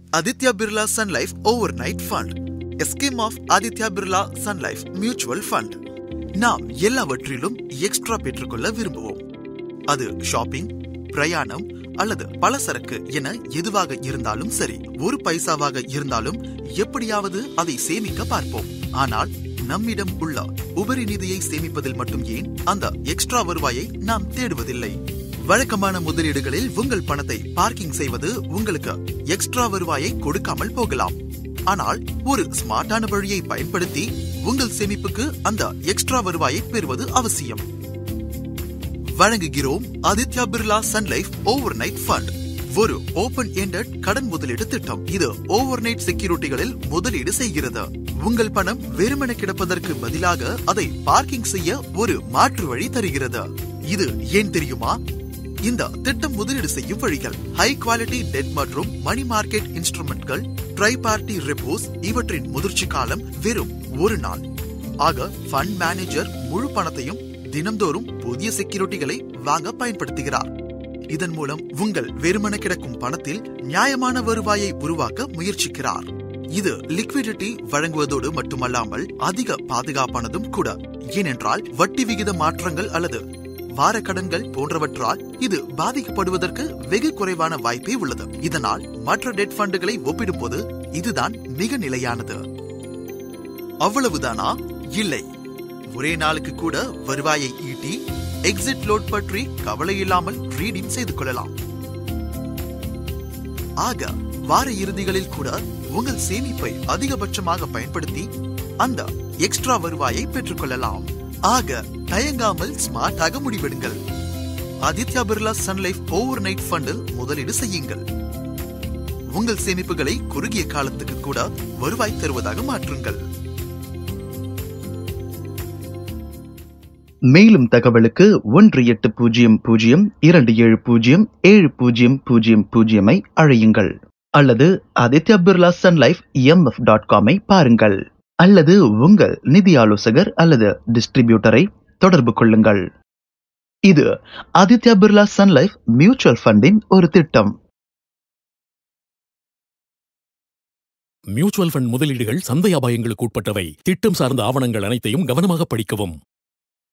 Aditya Birla Sun Life Overnight Fund. A scheme of Aditya Birla Sun Life Mutual Fund. நாம் எல்லாவற்றிலும் extra பெற்றுக்கொள்ள விரும்புவோம் அது shopping பிரயாணம் அல்லது பலசரக்கு என எதுவாக இருந்தாலும் சரி ஒரு பைசாவாக இருந்தாலும் எப்படியாவது அதை சேமிக்க பார்ப்போம் ஆனால் நம்மிடம் உள்ள உபரி நிதியை சேமிப்பதில் மட்டும் ஏன் அந்த எக்ஸ்ட்ரா வருவாயை நாம் தேடுவதில்லை வழக்கமான முதலீடுகளில் உங்கள் பணத்தை பார்க்கிங் செய்வது உங்களுக்கு எக்ஸ்ட்ரா வருவாயை கொடுக்காமல் போகலாம் ஆனால் ஒரு ஸ்மார்ட்டான வழியை பயன்படுத்தி உங்கள் சேமிப்புக்கு அந்த எக்ஸ்ட்ரா வருவாயை பெறுவது அவசியம் வழங்குகிறோம் Aditya Birla Sun Life overnight fund ஒரு ஓபன் எண்டட் கடன் முதலீடு திட்டம் இது ஓவர் நைட் செக்யூரிட்டிகளில் முதலீடு செய்கிறது உங்கள் பணம் வெறுமன கிடப்பதற்கு பதிலாக அதை பார்க்கிங் செய்ய ஒரு மாற்று வழி தருகிறது இது ஏன் தெரியுமா இந்த திட்டம் முதலீடு செய்யும் வழிகள் ஹை குவாலிட்டி டெட் மற்றும் மணி மார்க்கெட் இன்ஸ்ட்ருமெண்ட்கள் ட்ரை பார்ட்டி ரெப்போஸ் இவற்றின் முதிர்ச்சி காலம் வெறும் ஒரு நாள் ஆக ஃபண்ட் மேனேஜர் முழு பணத்தையும் தினம்தோறும் புதிய செக்யூரிட்டிகளை வாங்க பயன்படுத்துகிறார் இதன் மூலம் உங்கள் வெறுமன கிடக்கும் பணத்தில் நியாயமான வருவாயை உருவாக்க முயற்சிக்கிறார் இது லிக்விடிட்டி வழங்குவதோடு மட்டுமல்லாமல் அதிக பாதுகாப்பானதும் கூட ஏனென்றால் வட்டி விகித மாற்றங்கள் அல்லது வார கடன்கள் போன்றவற்றால் இது பாதிக்கப்படுவதற்கு வெகு குறைவான வாய்ப்பே உள்ளது இதனால் மற்ற டெட் ஃபண்டுகளை ஒப்பிடும்போது இதுதான் மிக நிலையானது அவ்வளவுதானா இல்லை ஒரே நாளுக்கு கூட வருவாயை ஈட்டி எக்ஸிட் லோட் பற்றி கவலை இல்லாமல் ரீடீம் செய்து கொள்ளலாம் ஆக வார இறுதிகளில் கூட உங்கள் சேமிப்பை அதிகபட்சமாக பயன்படுத்தி அந்த எக்ஸ்ட்ரா வருவாயை பெற்றுக்கொள்ளலாம் ஆக தயங்காமல் ஸ்மார்ட்டாக முடிவெடுங்கள் Aditya Birla Sun Life overnight ஃபண்டில் முதலீடு செய்யுங்கள் உங்கள் சேமிப்புகளை குறுகிய காலத்துக்கு கூட வருவாய் தருவதாக மாற்றுங்கள் மேலும் தகவலுக்கு ஒன்று எட்டு பூஜ்ஜியம் பூஜ்ஜியம் இரண்டு ஏழு பூஜ்ஜியம் ஏழு பூஜ்ஜியம் பூஜ்ஜியம் பூஜ்ஜியமை அழையுங்கள் அல்லது Aditya Birla Sun Life MF dot காமை பாருங்கள் அல்லது உங்கள் நிதி ஆலோசகர் அல்லது டிஸ்ட்ரிபியூட்டரை தொடர்பு கொள்ளுங்கள் இது Aditya Birla Sun Life mutual ஃபண்டின் ஒரு திட்டம் மியூச்சுவல் ஃபண்ட் முதலீடுகள் சந்தை அபாயங்களுக்கு உட்பட்டவை திட்டம் சார்ந்த ஆவணங்கள் அனைத்தையும் கவனமாக படிக்கவும்